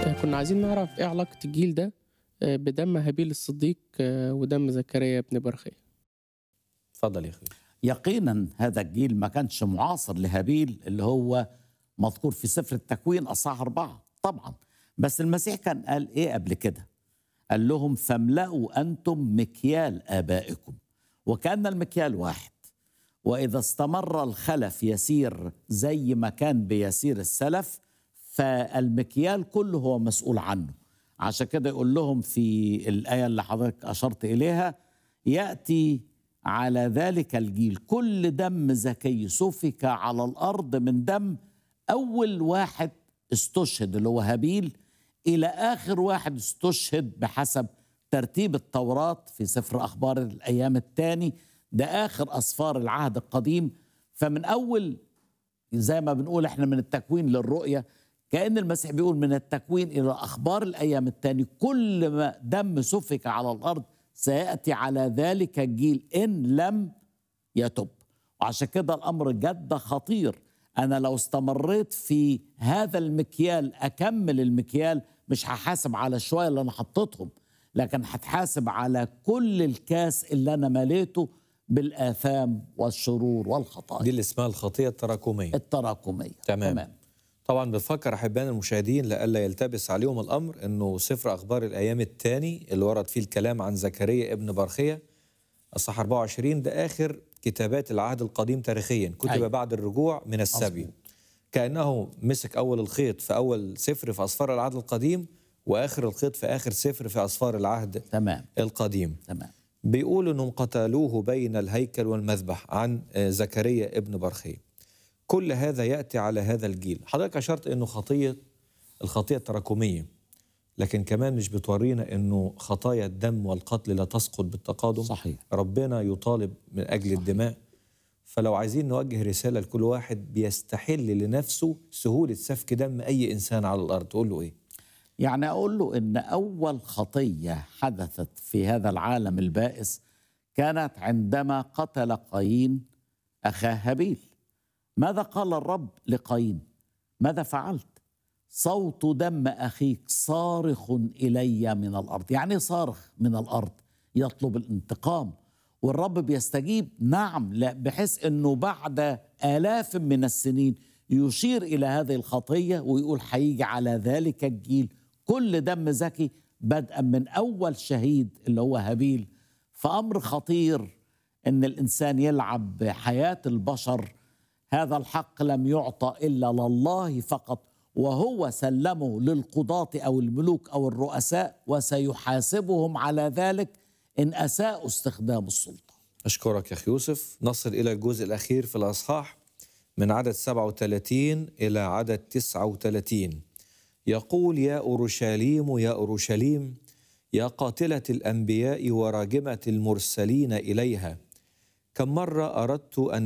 كنا عايزين نعرف ايه علاقة الجيل ده آه، بدم هابيل الصديق آه، ودم زكريا ابن برخية اتفضل يا اخوي يقينا هذا الجيل ما كانش معاصر لهابيل اللي هو مذكور في سفر التكوين اصحاح اربعه طبعا بس المسيح كان قال ايه قبل كده؟ قال لهم فاملأوا انتم مكيال ابائكم وكان المكيال واحد واذا استمر الخلف يسير زي ما كان بيسير السلف فالمكيال كله هو مسؤول عنه عشان كده يقول لهم في الايه اللي حضرتك اشرت اليها ياتي على ذلك الجيل كل دم زكي سفك على الارض من دم اول واحد استشهد اللي هو هابيل الى اخر واحد استشهد بحسب ترتيب التوراه في سفر اخبار الايام الثاني ده اخر اسفار العهد القديم فمن اول زي ما بنقول احنا من التكوين للرؤيه كان المسيح بيقول من التكوين الى اخبار الايام الثاني كل ما دم سفك على الارض سياتي على ذلك الجيل ان لم يتب وعشان كده الامر جد خطير انا لو استمريت في هذا المكيال اكمل المكيال مش هحاسب على شويه اللي انا حطيتهم لكن هتحاسب على كل الكاس اللي انا مليته بالاثام والشرور والخطايا دي اللي اسمها الخطيه التراكميه التراكميه تمام. تمام. طبعا بفكر احبائنا المشاهدين لئلا يلتبس عليهم الامر انه سفر اخبار الايام الثاني اللي ورد فيه الكلام عن زكريا ابن برخيه اصحاح 24 ده اخر كتابات العهد القديم تاريخيا كتب أيوة. بعد الرجوع من السبي مظبوط. كانه مسك اول الخيط في اول سفر في اسفار العهد القديم واخر الخيط في اخر سفر في اسفار العهد تمام القديم تمام بيقولوا انهم قتلوه بين الهيكل والمذبح عن آه، زكريا ابن برخيه كل هذا ياتي على هذا الجيل حضرتك اشرت انه خطيه الخطيه التراكميه لكن كمان مش بتورينا انه خطايا الدم والقتل لا تسقط بالتقادم صحيح ربنا يطالب من اجل صحيح. الدماء فلو عايزين نوجه رساله لكل واحد بيستحل لنفسه سهوله سفك دم اي انسان على الارض تقول له ايه يعني اقول له ان اول خطيه حدثت في هذا العالم البائس كانت عندما قتل قايين اخاه هابيل ماذا قال الرب لقايين ماذا فعلت صوت دم اخيك صارخ الي من الارض يعني إيه صارخ من الارض يطلب الانتقام والرب بيستجيب نعم لا بحيث انه بعد الاف من السنين يشير الى هذه الخطيه ويقول هيجي على ذلك الجيل كل دم زكي بدءا من اول شهيد اللي هو هابيل فامر خطير ان الانسان يلعب بحياه البشر هذا الحق لم يعطى الا لله فقط وهو سلمه للقضاة او الملوك او الرؤساء وسيحاسبهم على ذلك ان اساءوا استخدام السلطه. أشكرك يا أخي يوسف نصل إلى الجزء الأخير في الأصحاح من عدد 37 إلى عدد 39 يقول يا أورشليم يا أورشليم يا قاتلة الأنبياء وراجمة المرسلين إليها كم مرة أردت أن